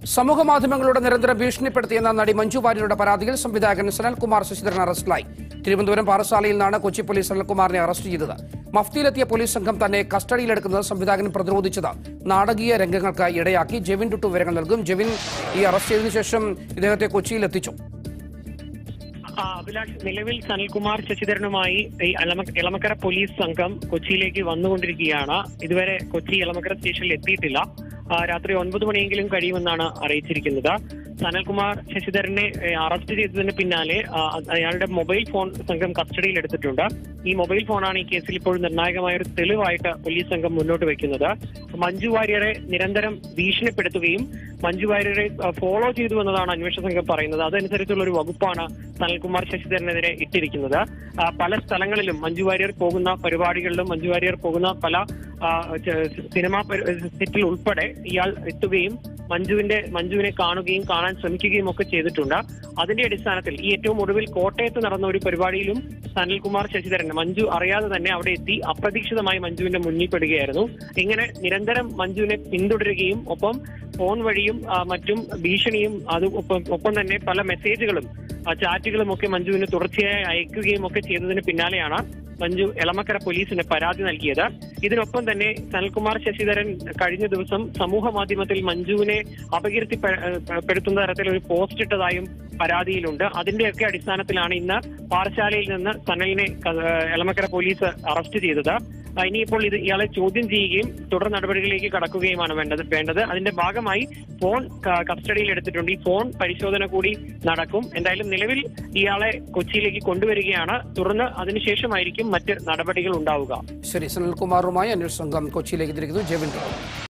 സമൂഹ മാധ്യമങ്ങളോട് നിരന്തരം ഭീഷണിപ്പെടുത്തിയെന്ന നടി മഞ്ജു വാര്യരുടെ പരാതിയിൽ സംവിധായകൻ സനൽകുമാർ ശശിധരൻ അറസ്റ്റിലായി തിരുവനന്തപുരം പാറശാലയിൽ നിന്നാണ് കൊച്ചി പോലീസ് സനൽകുമാറിനെ അറസ്റ്റ് ചെയ്തത് മഫ്തിയിലെത്തിയ പോലീസ് സംഘം തന്നെ കസ്റ്റഡിയിലെടുക്കുന്നത് സംവിധായകൻ പ്രതിരോധിച്ചത് നാടകീയ രംഗങ്ങൾക്ക് ഇടയാക്കി ജെവിൻ ടുട്ടു വിവരങ്ങൾ നൽകും ജെവിൻ ഈ അറസ്റ്റ് ചെയ്തതിനു ശേഷം ഇദ്ദേഹത്തെ കൊച്ചിയിൽ എത്തിച്ചു ആ, അഭിലാഷ് നിലവിൽ സനൽകുമാർ ശശിധരനുമായി ഈ എളമ- എളമക്കര പോലീസ് സംഘം കൊച്ചിയിലേക്ക് വന്നുകൊണ്ടിരിക്കുകയാണ് ഇതുവരെ കൊച്ചി എളമക്കര സ്റ്റേഷനിൽ എത്തിയിട്ടില്ല ആ, രാത്രി ഒൻപത് മണിയെങ്കിലും കഴിയുമെന്നാണ് അറിയിച്ചിരിക്കുന്നത് സനൽകുമാർ ശശിധരനെ ഏ, അറസ്റ്റ് ചെയ്തതിന് പിന്നാലെ ആ, അയാളുടെ മൊബൈൽ ഫോൺ സംഘം കസ്റ്റഡിയിൽ എടുത്തിട്ടുണ്ട് ഈ മൊബൈൽ ഫോണാണ് ഈ കേസിൽ ഇപ്പോൾ നിർണായകമായ ഒരു തെളിവായിട്ട് പോലീസ് സംഘം മുന്നോട്ട് വെക്കുന്നത് മഞ്ജു വാര്യരെ നിരന്തരം ഭീഷണിപ്പെടുത്തുകയും മഞ്ജു വാര്യരെ ആ, ഫോളോ ചെയ്തു എന്നതാണ് അന്വേഷണ സംഘം പറയുന്നത് അതനുസരിച്ചുള്ള ഒരു വകുപ്പാണ് സനൽകുമാർ ശശിധരനെതിരെ ഇട്ടിരിക്കുന്നത് ആ, പല സ്ഥലങ്ങളിലും മഞ്ജു വാര്യർ പോകുന്ന പരിപാടികളിലും മഞ്ജു വാര്യർ പോകുന്ന പല ആ, ച- സിനിമാ പരി- സെറ്റിൽ ഉൾപ്പെടെ ഇയാൾ എത്തുകയും മഞ്ജുവിന്റെ മഞ്ജുവിനെ കാണുകയും കാണാൻ ശ്രമിക്കുകയും ഒക്കെ ചെയ്തിട്ടുണ്ട് അതിന്റെ അടിസ്ഥാനത്തിൽ ഈ ഏറ്റവും ഒടുവിൽ കോട്ടയത്ത് നടന്ന ഒരു പരിപാടിയിലും സനൽകുമാർ ശശിധരൻ മഞ്ജു അറിയാതെ തന്നെ അവിടെ എത്തി അപ്രതീക്ഷിതമായി മഞ്ജുവിന്റെ മുന്നിൽ പെടുകയായിരുന്നു ഇങ്ങനെ നിരന്തരം മഞ്ജുവിനെ പിന്തുടരുകയും ഒപ്പം ഫോൺ വഴിയും ആ, മറ്റും ഭീഷണിയും അത് ഒപ്പം ഒപ്പം തന്നെ പല മെസ്സേജുകളും ആ, ചാറ്റുകളും ഒക്കെ മഞ്ജുവിന് തുടർച്ചയായി അയക്കുകയും ഒക്കെ ചെയ്തതിന് പിന്നാലെയാണ് മഞ്ജു എളമക്കര പോലീസിന് പരാതി നൽകിയത് ഇതിനൊപ്പം തന്നെ സനൽകുമാർ ശശിധരൻ കഴിഞ്ഞ ദിവസം സമൂഹ മാധ്യമത്തിൽ മഞ്ജുവിനെ അപകീർത്തിപ്പെടുത്തുന്ന തരത്തിൽ ഒരു പോസ്റ്റ് ഇട്ടതായും പരാതിയിലുണ്ട് അതിന്റെയൊക്കെ അടിസ്ഥാനത്തിലാണ് ഇന്ന് പാറശാലയിൽ നിന്ന് സനലിനെ ക- എളമക്കര പോലീസ് അറസ്റ്റ് ചെയ്തത് ആ, ഇനിയിപ്പോൾ ഇത് ഇയാളെ ചോദ്യം ചെയ്യുകയും തുടർ നടപടികളിലേക്ക് കടക്കുകയുമാണ് വേണ്ടത് വേണ്ടത് അതിന്റെ ഭാഗമായി ഫോൺ ക- കസ്റ്റഡിയിൽ എടുത്തിട്ടുണ്ട് ഈ ഫോൺ പരിശോധന കൂടി നടക്കും എന്തായാലും നിലവിൽ ഇയാളെ കൊച്ചിയിലേക്ക് കൊണ്ടുവരികയാണ് തുടർന്ന് അതിനുശേഷമായിരിക്കും മറ്റ് നടപടികൾ ഉണ്ടാവുക ശരി സനൽകുമാറുമായി അന്വേഷണ സംഘം കൊച്ചിയിലേക്ക് തിരിക്കുന്നു ജെവിൻ ടുട്ടു